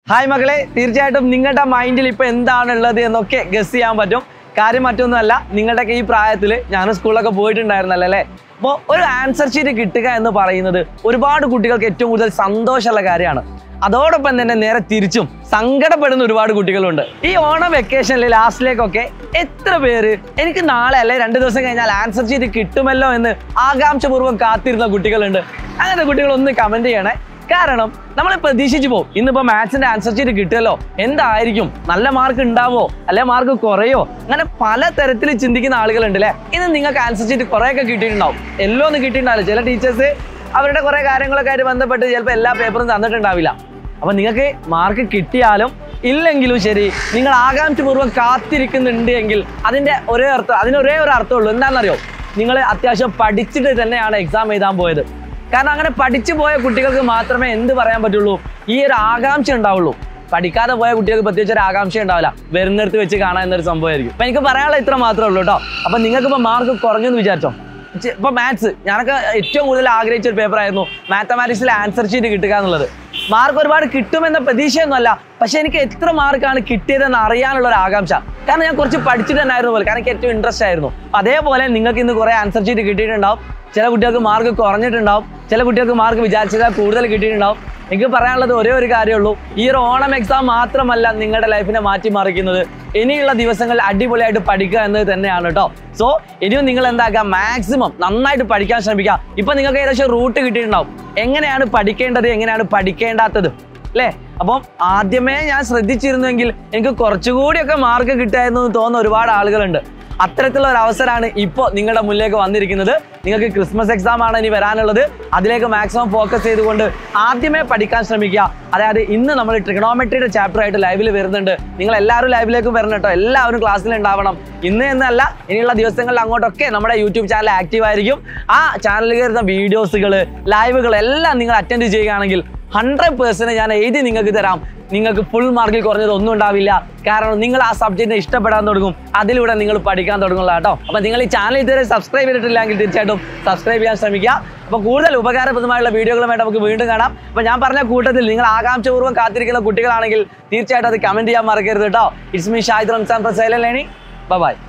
hi മകളെ തീർച്ചയായിട്ടും നിങ്ങളുടെ മൈൻഡിൽ ഇപ്പൊ എന്താണുള്ളത് എന്നൊക്കെ ഗസ് ചെയ്യാൻ പറ്റും കാര്യം മറ്റൊന്നുമല്ല നിങ്ങളുടെയൊക്കെ ഈ പ്രായത്തിൽ ഞാൻ സ്കൂളിലൊക്കെ പോയിട്ടുണ്ടായിരുന്നല്ലോ അല്ലേ അപ്പോൾ ഒരു ആൻസർ ഷീറ്റ് കിട്ടുക എന്ന് പറയുന്നത് ഒരുപാട് കുട്ടികൾക്ക് ഏറ്റവും കൂടുതൽ സന്തോഷമുള്ള കാര്യമാണ് അതോടൊപ്പം തന്നെ നേരെ തിരിച്ചും സങ്കടപ്പെടുന്ന ഒരുപാട് കുട്ടികളുണ്ട് ഈ ഓണം വെക്കേഷനിൽ ലാസ്റ്റിലേക്കൊക്കെ എത്ര പേര് എനിക്ക് നാളെ അല്ലെ രണ്ട് ദിവസം കഴിഞ്ഞാൽ ആൻസർ ഷീറ്റ് കിട്ടുമല്ലോ എന്ന് ആകാംക്ഷപൂർവ്വം കാത്തിരുന്ന കുട്ടികളുണ്ട് അങ്ങനത്തെ കുട്ടികൾ ഒന്ന് കമന്റ് ചെയ്യണേ കാരണം നമ്മൾ പ്രതീക്ഷിച്ചു പോകും ഇന്നിപ്പോ മാത്സിന്റെ ആൻസർ ഷീറ്റ് കിട്ടുമല്ലോ എന്തായിരിക്കും നല്ല മാർക്ക് ഉണ്ടാവോ അല്ലെ മാർക്ക് കുറയോ അങ്ങനെ പല തരത്തിൽ ചിന്തിക്കുന്ന ആളുകളുണ്ട് അല്ലേ ഇന്ന് നിങ്ങൾക്ക് ആൻസർ ഷീറ്റ് കുറേയൊക്കെ കിട്ടിയിട്ടുണ്ടാവും എല്ലാം ഒന്നും കിട്ടിയിട്ടുണ്ടാവില്ല ചില ടീച്ചേഴ്സ് അവരുടെ കുറെ കാര്യങ്ങളൊക്കെ ആയിട്ട് ബന്ധപ്പെട്ട് ചിലപ്പോൾ എല്ലാ പേപ്പറും തന്നിട്ടുണ്ടാവില്ല അപ്പൊ നിങ്ങൾക്ക് മാർക്ക് കിട്ടിയാലും ഇല്ലെങ്കിലും ശരി നിങ്ങൾ ആകാംക്ഷപൂർവ്വം കാത്തിരിക്കുന്നുണ്ട് എങ്കിൽ അതിന്റെ ഒരേ അർത്ഥം അതിന് ഒരേ ഒരു അർത്ഥമുള്ളൂ എന്താണെന്നറിയോ നിങ്ങൾ അത്യാവശ്യം പഠിച്ചിട്ട് തന്നെയാണ് എക്സാം എഴുതാൻ പോയത് കാരണം അങ്ങനെ പഠിച്ചു പോയ കുട്ടികൾക്ക് മാത്രമേ എന്ത് പറയാൻ പറ്റുള്ളൂ ഈ ഒരു ആകാംക്ഷ ഉണ്ടാവുള്ളൂ പഠിക്കാതെ പോയ കുട്ടികൾക്ക് പ്രത്യേകിച്ച് ഒരു ആകാംക്ഷ ഉണ്ടാവില്ല വരുന്നിടത്ത് വെച്ച് കാണാൻ എന്നൊരു സംഭവമായിരിക്കും അപ്പൊ എനിക്ക് പറയാനുള്ള ഇത്ര മാത്രമേ ഉള്ളൂ കേട്ടോ അപ്പൊ നിങ്ങൾക്ക് ഇപ്പൊ മാർക്ക് കുറഞ്ഞെന്ന് വിചാരിച്ചോ ചെ- ഇപ്പൊ മാത്സ് ഞാനൊക്കെ ഏറ്റവും കൂടുതൽ ആഗ്രഹിച്ച ഒരു പേപ്പർ ആയിരുന്നു മാത്തമാറ്റിക്സിലെ ആൻസർ ഷീറ്റ് കിട്ടുക എന്നുള്ളത് മാർക്ക് ഒരുപാട് കിട്ടുമെന്ന പ്രതീക്ഷയൊന്നുമല്ല പക്ഷെ എനിക്ക് എത്ര മാർക്കാണ് കിട്ടിയതെന്ന് അറിയാനുള്ള ഒരു ആകാംക്ഷ കാരണം ഞാൻ കുറച്ച് പഠിച്ചിട്ട് തന്നെയായിരുന്നു പോലെ കാരണം എനിക്ക് ഏറ്റവും ഇൻട്രസ്റ്റ് ആയിരുന്നു അതേപോലെ നിങ്ങൾക്ക് ഇന്ന് കുറെ ആൻസർ ഷീറ്റ് കിട്ടിയിട്ടുണ്ടാവും ചില കുട്ടികൾക്ക് മാർക്ക് കുറഞ്ഞിട്ടുണ്ടാവും ചില കുട്ടികൾക്ക് മാർക്ക് വിചാരിച്ചതാൽ കൂടുതൽ കിട്ടിയിട്ടുണ്ടാവും എനിക്ക് പറയാനുള്ളത് ഒരേ ഒരു കാര്യമുള്ളൂ ഈ ഒരു ഓണം എക്സാം മാത്രമല്ല നിങ്ങളുടെ ലൈഫിനെ മാറ്റിമറിക്കുന്നത് ഇനിയുള്ള ദിവസങ്ങളിൽ അടിപൊളിയായിട്ട് പഠിക്കുക എന്നത് തന്നെയാണ് കേട്ടോ സോ ഇനിയും നിങ്ങൾ എന്താക്കുക മാക്സിമം നന്നായിട്ട് പഠിക്കാൻ ശ്രമിക്കുക ഇപ്പൊ നിങ്ങൾക്ക് ഏകദേശം റൂട്ട് കിട്ടിയിട്ടുണ്ടാവും എങ്ങനെയാണ് പഠിക്കേണ്ടത് എങ്ങനെയാണ് പഠിക്കേണ്ടാത്തത് അല്ലേ അപ്പം ആദ്യമേ ഞാൻ ശ്രദ്ധിച്ചിരുന്നുവെങ്കിൽ എനിക്ക് കുറച്ചുകൂടിയൊക്കെ മാർക്ക് കിട്ടായിരുന്നു എന്ന് തോന്നുന്ന ഒരുപാട് ആളുകളുണ്ട് അത്തരത്തിലുള്ള ഒരു അവസരമാണ് ഇപ്പോൾ നിങ്ങളുടെ മുന്നിലേക്ക് വന്നിരിക്കുന്നത് നിങ്ങൾക്ക് ക്രിസ്മസ് എക്സാം ആണ് ഇനി വരാനുള്ളത് അതിലേക്ക് മാക്സിമം ഫോക്കസ് ചെയ്തുകൊണ്ട് ആദ്യമേ പഠിക്കാൻ ശ്രമിക്കുക അതായത് ഇന്ന് നമ്മൾ ട്രിഗണോമെട്രിയുടെ ചാപ്റ്റർ ആയിട്ട് ലൈവിൽ വരുന്നുണ്ട് നിങ്ങൾ എല്ലാവരും ലൈവിലേക്ക് വരണം കേട്ടോ എല്ലാവരും ക്ലാസ്സിൽ ഉണ്ടാവണം ഇന്ന് എന്നല്ല ഇനിയുള്ള ദിവസങ്ങളിൽ അങ്ങോട്ടൊക്കെ നമ്മുടെ യൂട്യൂബ് ചാനൽ ആക്റ്റീവ് ആയിരിക്കും ആ ചാനലിൽ വരുന്ന വീഡിയോസുകൾ ലൈവുകൾ എല്ലാം നിങ്ങൾ അറ്റൻഡ് ചെയ്യുകയാണെങ്കിൽ ഹൺഡ്രഡ് പേഴ്സൻറ്റ് ഞാൻ എഴുതി നിങ്ങൾക്ക് തരാം നിങ്ങൾക്ക് ഫുൾ മാർക്കിൽ കുറഞ്ഞത് ഒന്നും ഉണ്ടാവില്ല കാരണം നിങ്ങൾ ആ സബ്ജക്റ്റിനെ ഇഷ്ടപ്പെടാൻ തുടങ്ങും അതിലൂടെ നിങ്ങൾ പഠിക്കാൻ തുടങ്ങുള്ള കേട്ടോ അപ്പോൾ നിങ്ങൾ ഈ ചാനൽ ഇതുവരെ സബ്സ്ക്രൈബ് ചെയ്തിട്ടില്ലെങ്കിൽ തീർച്ചയായിട്ടും സബ്സ്ക്രൈബ് ചെയ്യാൻ ശ്രമിക്കുക അപ്പോൾ കൂടുതൽ ഉപകാരപ്രദമായുള്ള വീഡിയോകളുമായിട്ട് നമുക്ക് വീണ്ടും കാണാം അപ്പോൾ ഞാൻ പറഞ്ഞ കൂട്ടത്തിൽ നിങ്ങൾ ആകാംക്ഷപൂർവ്വം കാത്തിരിക്കുന്ന കുട്ടികളാണെങ്കിൽ തീർച്ചയായിട്ടും അത് കമൻറ്റ് ചെയ്യാൻ മറക്കരുത് കേട്ടോ ഇറ്റ്സ് മീ ഷാഹിദ് റംസാൻ പ്രസൈലി ബൈ